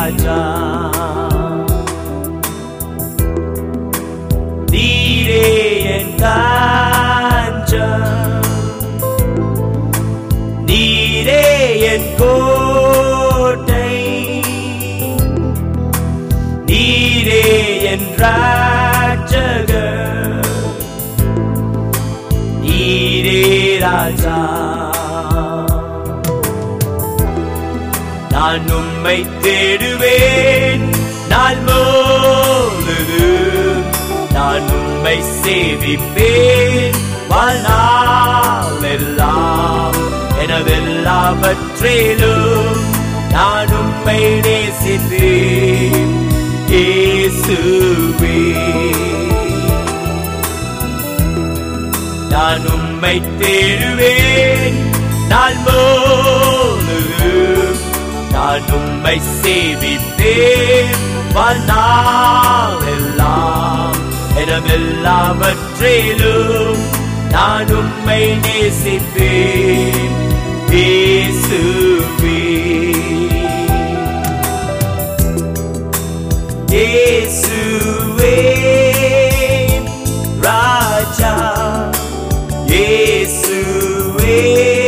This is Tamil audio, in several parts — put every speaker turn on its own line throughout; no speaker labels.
ராஜா நீரே என் தாஞ்சம் நீரே என் கோட்டை நீரே என் ராஜகர் நீரே ராஜா நான் உம்மை தேடுவேன் நாள் முழுதும் நான் உம்மை சேவிப்பேன் வாழ்நாள் எல்லாம் எனதெல்லாவற்றிலும் நான் உம்மை நேசித்தேன் இயேசுவே நான் உம்மை தேடுவேன் நாள் முழுதும் நான் உம்மை சேவிப்பேன் வாழ்நாள் எல்லாம் எனமெல்லாவற்றிலும் நான் உம்மை நேசிப்பேன் இயேசுவே இயேசுவே ராஜா இயேசுவே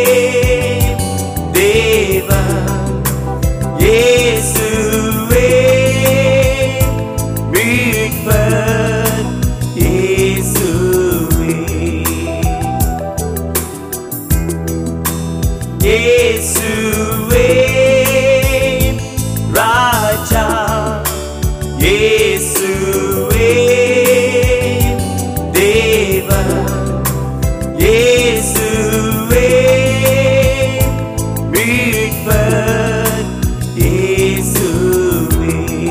தேவா இயேசுவே மீட்பர் இயேசுவே இயேசுவே ராஜா இயேசுவே தேவா இயேசுவே மீட்பர் இயேசுவே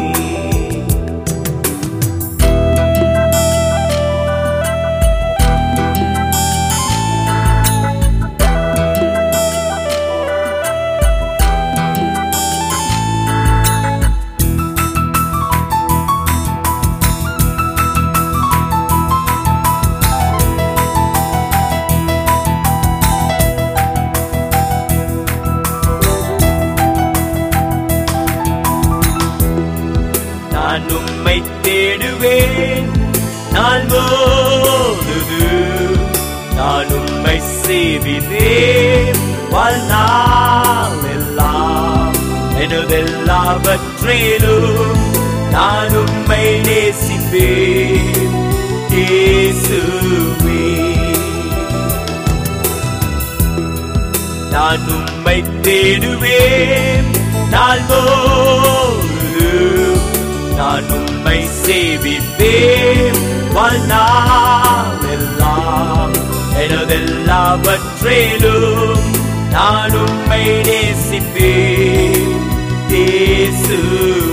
நான் உம்மை தேடுவேன் நான் முழுது நான் உம்மை சேவினேன் வாழ்நாள் எல்லாம் எனதெல்லாவற்றிலும் நான் உம்மை நேசிப்பேன் இயேசுவே நான் உம்மை தேடுவேன் நாள் முழுதும் நான் உம்மை சேவிப்பேன் வாழ்நாள் எல்லாம் எனதெல்லாவற்றிலும் நான் உம்மை நேசிப்பேன் இயேசுவே